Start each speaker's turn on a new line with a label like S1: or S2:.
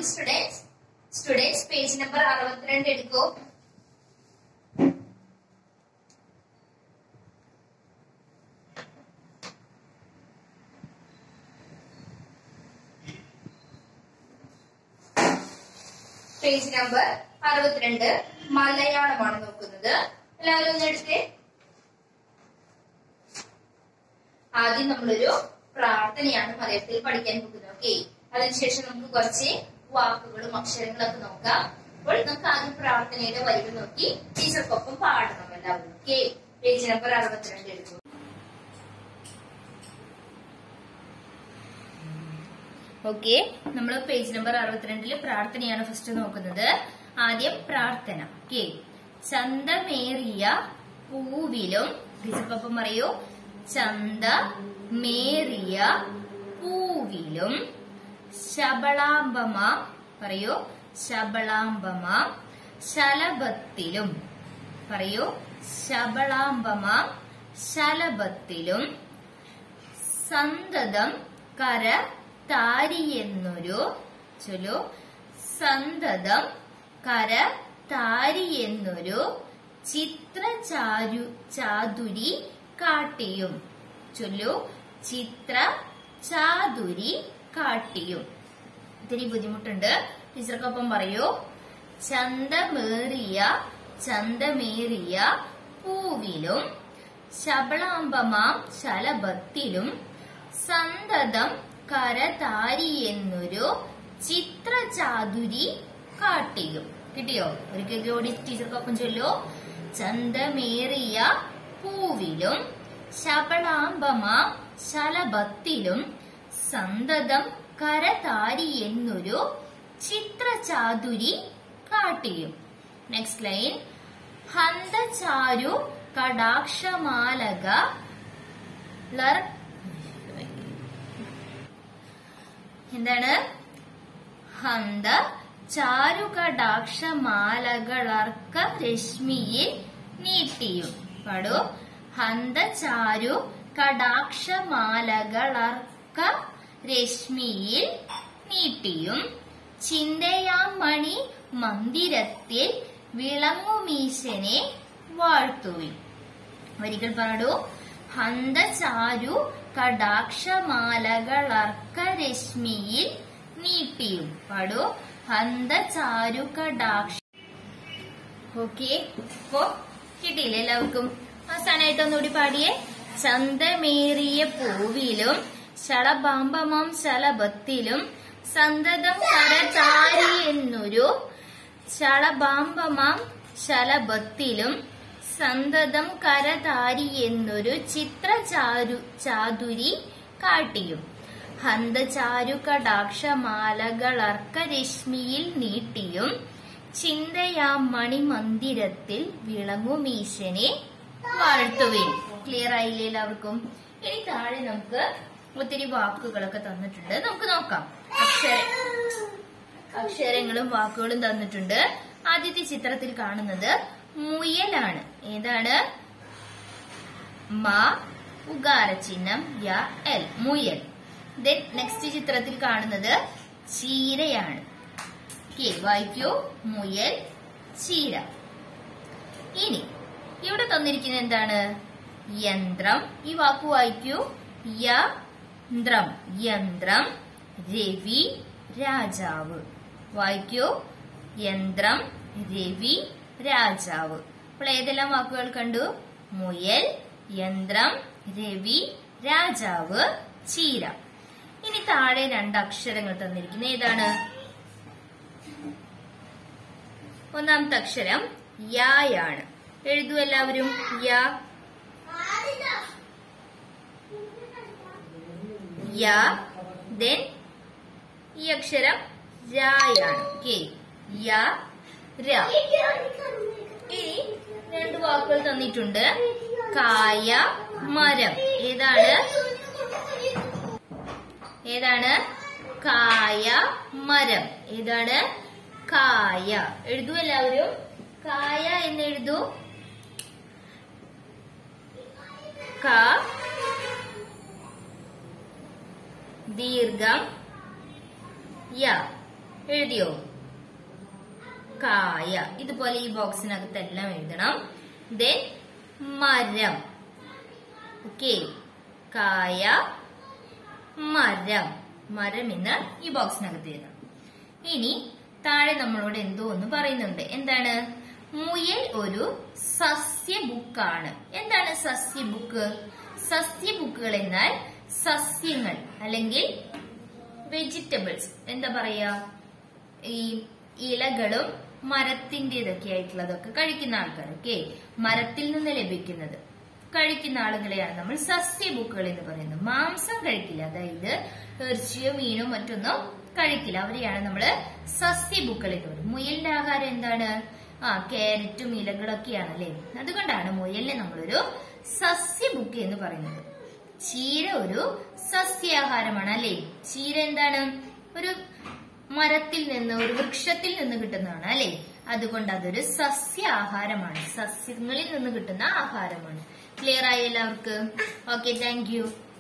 S1: morning students students page number അറുപത്തിരണ്ട് എടുക്കൂ page number അറുപത്തിരണ്ട് മലയാളമാണ് നോക്കുന്നത് എല്ലാവരും ഒന്ന് എടുത്തേ ആദ്യം നമ്മളൊരു പ്രാർത്ഥനയാണ് മലയാളത്തിൽ പഠിക്കാൻ പോകുന്നത് ഓക്കെ അതിനുശേഷം നമുക്ക് കുറച്ച് വാക്കുകളും അക്ഷരങ്ങളും ഒക്കെ നോക്കാം അപ്പോൾ നമുക്ക് ആദ്യം പ്രാർത്ഥനയുടെ വരികൾ നോക്കി ടീച്ചർക്കൊപ്പം പാടണം എല്ലാവരും ഓക്കെ പേജ് നമ്പർ അറുപത്തിരണ്ട് എടുക്കും ഓക്കെ നമ്മൾ പേജ് നമ്പർ അറുപത്തിരണ്ടില് പ്രാർത്ഥനയാണ് ഫസ്റ്റ് നോക്കുന്നത് ആദ്യം പ്രാർത്ഥന ഓക്കെ ചന്തമേറിയ പൂവിലും ടീച്ചർക്കൊപ്പം പറയൂ ചന്തമേറിയ പൂവിലും ശബളാംബമ പറയൂ ശബളാംബമ ശലഭത്തിലും പറയൂ ശബളാംബമ ശലഭത്തിലും സന്തതം കര താരിയെന്നൊരു ചൊല്ലു സന്തതം കര താരിയെന്നൊരു ചിത്രചാരു ചാതുരി കാട്ടിയും ചൊല്ലു ചിത്ര ചാതുരി കാട്ടിയും ഇത്തിരി ബുദ്ധിമുട്ടുണ്ട് ടീച്ചർക്കൊപ്പം പറയൂ ചന്തമേറിയ ചന്തമേറിയ പൂവിലും ശബളാംബമാം ശലഭത്തിലും സന്തതം കരതാരിയെന്നൊരു ചിത്രചാതുരി കാട്ടിയും കിട്ടിയോ ഒരിക്കൽ കൂടി ടീച്ചർക്കൊപ്പം ചൊല്ലു ചന്തമേറിയ പൂവിലും ശബളാംബമാം ശലഭത്തിലും സന്തതം കരതാരിയെന്നൊരു ചിത്രചാതുരി കാട്ടിയും നെക്സ്റ്റ് ലൈൻ ഹന്തചാരു കടാക്ഷമാലക ലർ എന്താണ് ഹന്ത ചാരുകടാക്ഷമാലകളർക്ക രശ്മിയിൽ നീട്ടിയും പാടൂ ഹന്ത ചാരു കടാക്ഷമാലകളർക്ക രശ്മിയിൽ നീട്ടിയും ചിന്തയാം മണി മന്ദിരത്തിൽ വിളങ്ങുമീശനെ വാഴ്ത്തുവിൻ വരികൾ പാടൂ ഹന്തചാരു കടാക്ഷമാലകളർക്ക രശ്മിയിൽ നീട്ടിയും പാടൂ ഹന്തചാരു കടാക്ഷ ഓക്കെ ഇപ്പോ കിട്ടിയില്ലേ എല്ലാവർക്കും അവസാനമായിട്ട് ഒന്നുകൂടി പാടിയേ ചന്തമേറിയ പൂവിലും ശളബാമ്പമാം ശലഭത്തിലും സന്തതം കരചാരി എന്നൊരു ശളബാമ്പമാം ശലഭത്തിലും സന്തതം കരതാരി എന്നൊരു ചിത്രചാരു ചാതുരി കാട്ടിയും ഹന്തചാരു കടാക്ഷമാലകളർക്ക രശ്മിയിൽ നീട്ടിയും ചിന്തയാം മണിമന്ദിരത്തിൽ വിളങ്ങുമീശനെ വാഴ്ത്തുവിൻ ക്ലിയർ ആയില്ലേ എല്ലാവർക്കും ഇനി താഴെ നമുക്ക് ഒത്തിരി വാക്കുകളൊക്കെ തന്നിട്ടുണ്ട് നമുക്ക് നോക്കാം അക്ഷര അക്ഷരങ്ങളും വാക്കുകളും തന്നിട്ടുണ്ട് ആദ്യത്തെ ചിത്രത്തിൽ കാണുന്നത് മുയലാണ് ഏതാണ് മ ഉകാര ചിഹ്നം യ എൽ മുയൽ ദെൻ നെക്സ്റ്റ് ചിത്രത്തിൽ കാണുന്നത് ചീരയാണ് കെ വായിക്കൂ മുയൽ ചീര ഇനി ഇവിടെ തന്നിരിക്കുന്നത് എന്താണ് യന്ത്രം ഈ വാക്ക് വായിക്കൂ യന്ത്രം യന്ത്രം രവി രാജാവ് വായിക്കൂ യന്ത്രം രവി രാജാവ് അപ്പോൾ ഏതെല്ലാം വാക്കുകൾ കണ്ടു മുയൽ യന്ത്രം രവി രാജാവ് ചീര ഇനി താഴെ രണ്ട് അക്ഷരങ്ങൾ തന്നിരിക്കുന്നത് ഏതാണ് ഒന്നാമത്തെ അക്ഷരം യായാണ് എഴുതൂ എല്ലാവരും യാ യാ ദെൻ ഈ അക്ഷരം രായാണ് ഓക്കെ യ ര ഇനി രണ്ട് വാക്കുകൾ തന്നിട്ടുണ്ട് കായ മരം ഏതാണ് ഏതാണ് കായ മരം ഏതാണ് കായ എഴുതൂ എല്ലാവരും കായ എന്ന് എഴുതൂ ക ദീർഘം യ എഴുതിയോ കായ ഇതുപോലെ ഈ ബോക്സിനകത്തെല്ലാം എഴുതണം ദെൻ മരം ഓക്കെ കായ മരം മരം എന്ന് ഈ ബോക്സിനകത്ത് എഴുതണം ഇനി താഴെ നമ്മളോട് എന്തോ ഒന്ന് പറയുന്നുണ്ട് എന്താണ് മുയൽ ഒരു സസ്യ ബുക്കാണ് എന്താണ് സസ്യ ബുക്ക് സസ്യ ബുക്കുകൾ എന്നാൽ സസ്യങ്ങൾ അല്ലെങ്കിൽ വെജിറ്റബിൾസ് എന്താ പറയാ ഈ ഇലകളും മരത്തിന്റേതൊക്കെ ആയിട്ടുള്ളതൊക്കെ കഴിക്കുന്ന ആൾക്കാർ ഓക്കെ മരത്തിൽ നിന്ന് ലഭിക്കുന്നത് കഴിക്കുന്ന ആളുകളെയാണ് നമ്മൾ സസ്യ ബുക്കുകൾ എന്ന് പറയുന്നത് മാംസം കഴിക്കില്ല അതായത് ഇറച്ചിയോ മീനോ മറ്റൊന്നും കഴിക്കില്ല അവരെയാണ് നമ്മൾ സസ്യ ബുക്കുകൾ എന്ന് പറയുന്നത് മുയലിന്റെ ആഹാരം എന്താണ് ആ ക്യാരറ്റും ഇലകളൊക്കെയാണ് അല്ലേ അതുകൊണ്ടാണ് മുയലിനെ നമ്മളൊരു സസ്യ ബുക്ക് എന്ന് പറയുന്നത് ചീര ഒരു സസ്യാഹാരമാണ് അല്ലേ ചീര എന്താണ് ഒരു മരത്തിൽ നിന്ന് ഒരു വൃക്ഷത്തിൽ നിന്ന് കിട്ടുന്നതാണ് അല്ലെ അതുകൊണ്ട് അതൊരു സസ്യ ആഹാരമാണ് സസ്യങ്ങളിൽ നിന്ന് കിട്ടുന്ന ആഹാരമാണ് ക്ലിയർ ആയി എല്ലാവർക്കും ഓക്കെ താങ്ക് യു